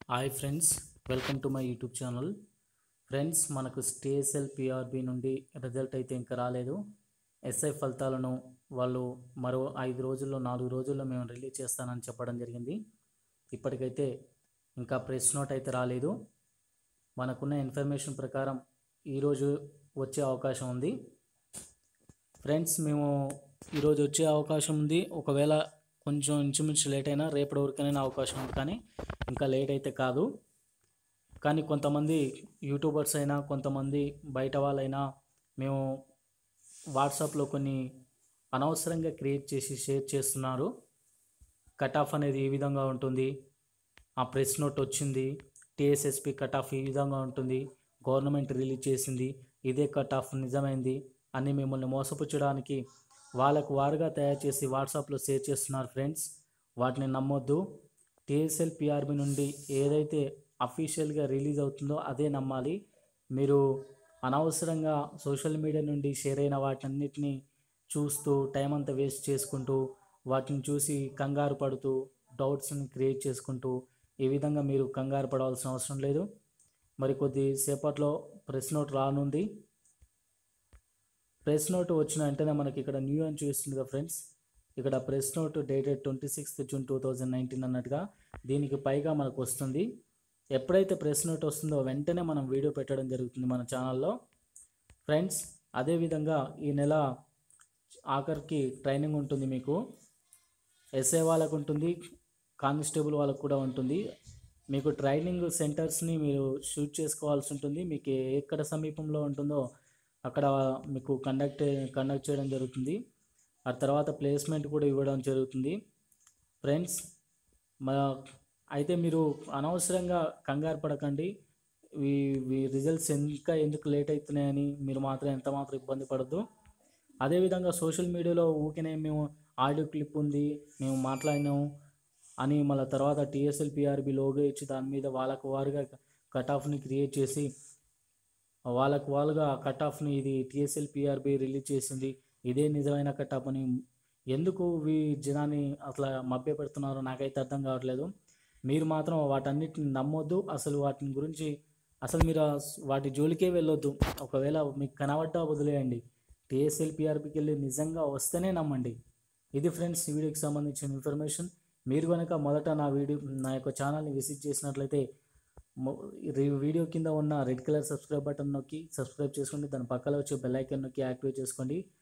hi friends welcome to my YouTube channel friends మనకు స్టేఎస్ఎల్ PRB నుండి రిజల్ట్ అయితే ఇంకా రాలేదు ఎస్ఐ ఫలితాలను వాళ్ళు మరో ఐదు రోజుల్లో నాలుగు రోజుల్లో మేము రిలీజ్ చేస్తానని చెప్పడం జరిగింది ఇప్పటికైతే ఇంకా ప్రెస్ నోట్ అయితే రాలేదు మనకున్న ఇన్ఫర్మేషన్ ప్రకారం ఈరోజు వచ్చే అవకాశం ఉంది ఫ్రెండ్స్ మేము ఈరోజు వచ్చే అవకాశం ఉంది ఒకవేళ కొంచెం ఇంచుమించు లేట్ అయినా రేపటి వరకైనా అవకాశం ఉంది కానీ ఇంకా లేట్ అయితే కాదు కానీ కొంతమంది యూట్యూబర్స్ అయినా కొంతమంది బయట వాళ్ళైనా మేము వాట్సాప్లో కొన్ని అనవసరంగా క్రియేట్ చేసి షేర్ చేస్తున్నారు కట్ ఆఫ్ అనేది ఈ విధంగా ఉంటుంది ఆ ప్రెస్ నోట్ వచ్చింది టీఎస్ఎస్పి కట్ ఆఫ్ ఈ విధంగా ఉంటుంది గవర్నమెంట్ రిలీజ్ చేసింది ఇదే కట్ ఆఫ్ నిజమైంది అని మిమ్మల్ని మోసపుచ్చడానికి వాళ్ళకు వారుగా తయారు చేసి వాట్సాప్లో షేర్ చేస్తున్నారు ఫ్రెండ్స్ వాటిని నమ్మొద్దు టీఎస్ఎల్ పిఆర్బి నుండి ఏదైతే అఫీషియల్గా రిలీజ్ అవుతుందో అదే నమ్మాలి మీరు అనవసరంగా సోషల్ మీడియా నుండి షేర్ అయిన వాటన్నిటిని చూస్తూ టైం అంతా వేస్ట్ చేసుకుంటూ వాటిని చూసి కంగారు పడుతూ డౌట్స్ని క్రియేట్ చేసుకుంటూ ఈ విధంగా మీరు కంగారు పడవలసిన అవసరం లేదు మరి కొద్దిసేపట్లో ప్రెస్ నోట్ రానుంది ప్రెస్ నోట్ వచ్చిన వెంటనే మనకి ఇక్కడ న్యూ అని చూస్తుంది కదా ఫ్రెండ్స్ ఇక్కడ press note dated twenty sixth June two thousand nineteen అన్నట్టుగా దీనికి పైగా మనకు వస్తుంది ఎప్పుడైతే ప్రెస్ నోట్ వస్తుందో వెంటనే మనం వీడియో పెట్టడం జరుగుతుంది మన ఛానల్లో ఫ్రెండ్స్ అదేవిధంగా ఈ నెల ఆఖరికి ట్రైనింగ్ ఉంటుంది మీకు ఎస్ఏ వాళ్ళకు ఉంటుంది కానిస్టేబుల్ వాళ్ళకు కూడా ఉంటుంది మీకు ట్రైనింగ్ సెంటర్స్ని మీరు షూట్ చేసుకోవాల్సి ఉంటుంది మీకు ఎక్కడ సమీపంలో ఉంటుందో అక్కడ మీకు కండక్ట్ కండక్ట్ చేయడం జరుగుతుంది ఆ తర్వాత ప్లేస్మెంట్ కూడా ఇవ్వడం జరుగుతుంది ఫ్రెండ్స్ మా అయితే మీరు అనవసరంగా కంగారు పడకండి ఈ ఈ రిజల్ట్స్ ఇంకా ఎందుకు లేట్ అవుతున్నాయని మీరు మాత్రం ఎంత మాత్రం ఇబ్బంది పడద్దు అదేవిధంగా సోషల్ మీడియాలో ఊరికనే మేము ఆడియో క్లిప్ ఉంది మేము మాట్లాడినాము అని మళ్ళీ తర్వాత టీఎస్ఎల్ పిఆర్బి లోగో ఇచ్చి దాని మీద వాళ్ళకు వారుగా కట్ ఆఫ్ని క్రియేట్ చేసి వాళ్ళకు వాళ్ళుగా కట్ ఆఫ్ని ఇది టీఎస్ఎల్ పిఆర్బి రిలీజ్ చేసింది ఇదే నిజమైన కట్ ఆఫ్ అని ఎందుకు వీ జనాన్ని అట్లా మభ్య పెడుతున్నారో నాకైతే అర్థం కావట్లేదు మీరు మాత్రం వాటన్నిటిని నమ్మొద్దు అసలు వాటిని గురించి అసలు మీరు ఆ స్- వాటి జోలికే వెళ్ళొద్దు ఒకవేళ మీకు కనబడ్డా వదిలేయండి టీఎస్ఎల్ పిఆర్పికి వెళ్ళి నిజంగా వస్తేనే నమ్మండి ఇది ఫ్రెండ్స్ ఈ వీడియోకి సంబంధించిన ఇన్ఫర్మేషన్ మీరు కనుక మొదట నా వీడియో నా యొక్క ఛానల్ని విజిట్ చేసినట్లయితే మొ- ఈ వీడియో కింద ఉన్న రెడ్ కలర్ సబ్స్క్రైబ్ బటన్ నొక్కి సబ్స్క్రైబ్ చేసుకోండి దాని పక్కన వచ్చే బెల్ ఐకాన్ నొక్కి యాక్టివేట్ చేసుకోండి